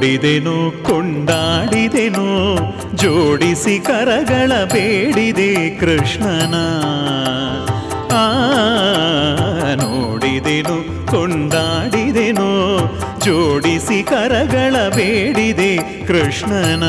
ನೋಡಿದೆನು ಕೊಂಡಾಡಿದೆನು ಜೋಡಿಸಿ ಕರಗಳ ಬೇಡಿದೆ ಕೃಷ್ಣನ ಆ ನೋಡಿದೆನು ಕೊಂಡಾಡಿದೆನು ಜೋಡಿಸಿ ಕರಗಳ ಬೇಡಿದೆ ಕೃಷ್ಣನ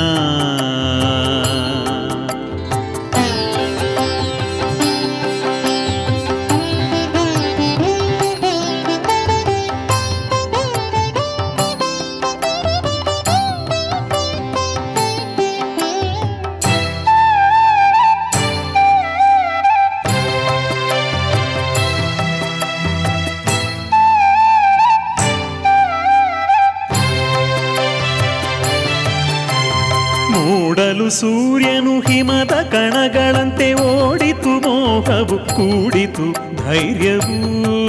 ಮೂಡಲು ಸೂರ್ಯನು ಹಿಮದ ಕಣಗಳಂತೆ ಓಡಿತು ಮೋಹವು ಕೂಡಿತು ಧೈರ್ಯವು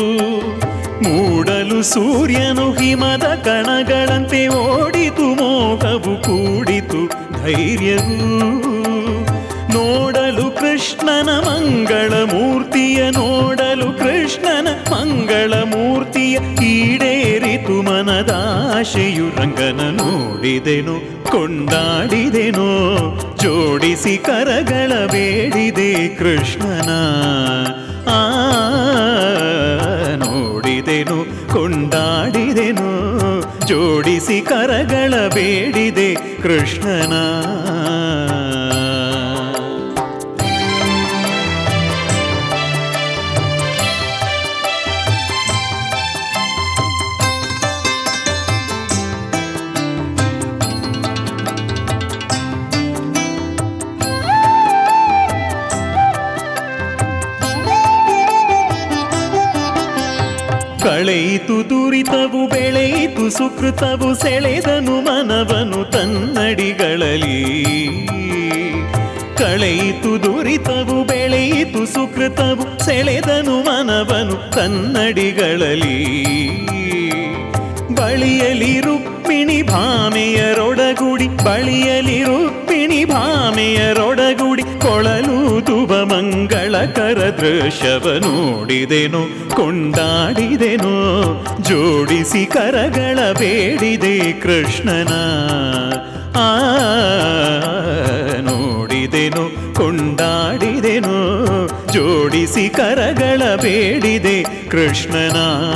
ಮೂಡಲು ಸೂರ್ಯನು ಹಿಮದ ಕಣಗಳಂತೆ ಓಡಿತು ಮೋಹವು ಕೂಡಿತು ಧೈರ್ಯವು ನೋಡಲು ಕೃಷ್ಣನ ಮಂಗಳ ಮೂರ್ತಿಯ ನೋಡಲು ಕೃಷ್ಣನ ಮಂಗಳ ಮೂರ್ತಿಯ ಈಡೇರಿತು ಮನದಾಶೆಯು ರಂಗನ ನೋಡಿದೆನು ಕೊಂಡಾಡಿದೆನು ಜೋಡಿಸಿ ಕರಗಳ ಬೇಡಿದೆ ಕೃಷ್ಣನ ಆ ನೋಡಿದೆನು ಕೊಂಡಾಡಿದೆನು ಜೋಡಿಸಿ ಕರಗಳ ಬೇಡಿದೆ ಕೃಷ್ಣನ ಕಳೆಯಿತು ದುರಿತವು ಬೆಳೆಯಿತು ಸುಕೃತವು ಸೆಳೆದನು ಮನವನು ತನ್ನಡಿಗಳಲ್ಲಿ ಕಳೆಯಿತು ದುರಿತವು ಬೆಳೆಯಿತು ಸುಕೃತವು ಸೆಳೆದನು ಮನವನು ತನ್ನಡಿಗಳಲ್ಲಿ ಬಳಿಯಲಿ ರುಕ್ಮಿಣಿ ಭಾಮೆಯರೊಡಗುಡಿ ಬಳಿಯಲಿ ರುಕ್ಮಿಣಿ ಭಾಮೆಯರೊಡಗುಡಿ ಕೊಳಲು ತುಬ ಮಂಗಳಕರ ದೃಶ್ಯವ ನೋಡಿದೆನು ಕೊಂಡಾಡಿದೆನು ಜೋಡಿಸಿ ಕರಗಳ ಬೇಡಿದೆ ಕೃಷ್ಣನ ಆ ನೋಡಿದೆನು ಕೊಂಡಾಡಿದೆನು ಜೋಡಿಸಿ ಕರಗಳ ಬೇಡಿದೆ ಕೃಷ್ಣನ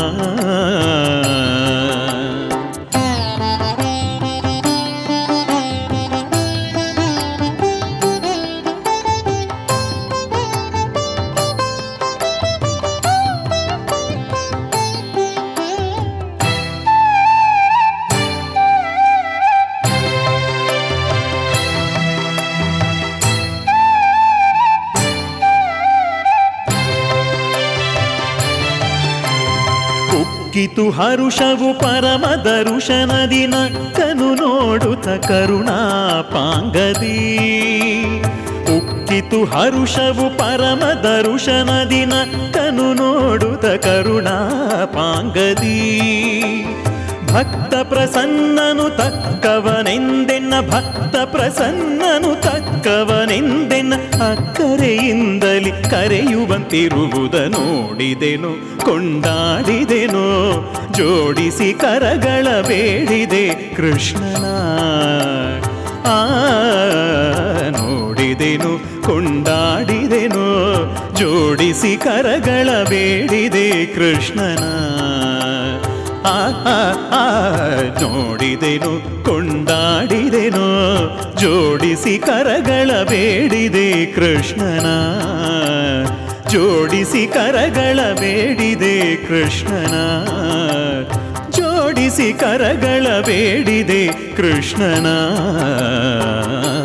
ಉಕ್ಕಿತು ಹರುಷವು ಪರಮ ದರುಶನದಿ ನಕ್ಕನು ನೋಡುತ್ತ ಕರುಣಾ ಪಾಂಗದಿ ಉಕ್ಕಿತು ಹರುಷವು ಪರಮ ದರುಶನದಿ ನಕ್ಕನು ನೋಡುತ್ತ ಕರುಣಾ ಪಾಂಗದಿ ಭಕ್ತ ಪ್ರಸನ್ನನು ತಕ್ಕವನೆಂದೆನ್ನ ಭಕ್ತ ಪ್ರಸನ್ನನು ತಕ್ಕವನೆಂದೆನ್ನ ಅಕ್ಕರೆಯಿಂದಲಿ ಕರೆಯುವಂತಿರುವುದ ನೋಡಿದೆನು ಕೊಂಡಾಡಿದೆನು ಜೋಡಿಸಿ ಕರಗಳ ಬೇಡಿದೆ ಕೃಷ್ಣನ ಆ ನೋಡಿದೆನು ಕೊಂಡಾಡಿದೆನು ಜೋಡಿಸಿ ಕರಗಳ ಬೇಡಿದೆ ಕೃಷ್ಣನ ಆ ಆ, ಆ, ನೋಡಿದೆನು ಕೊಂಡಾಡಿದೆನು ಜೋಡಿಸಿ ಕರಗಳ ಬೇಡಿದೆ ಕೃಷ್ಣನ ಜೋಡಿಸಿ ಕರಗಳ ಬೇಡಿದೆ ಕೃಷ್ಣನ ಜೋಡಿಸಿ ಕರಗಳ ಬೇಡಿದೆ ಕೃಷ್ಣನ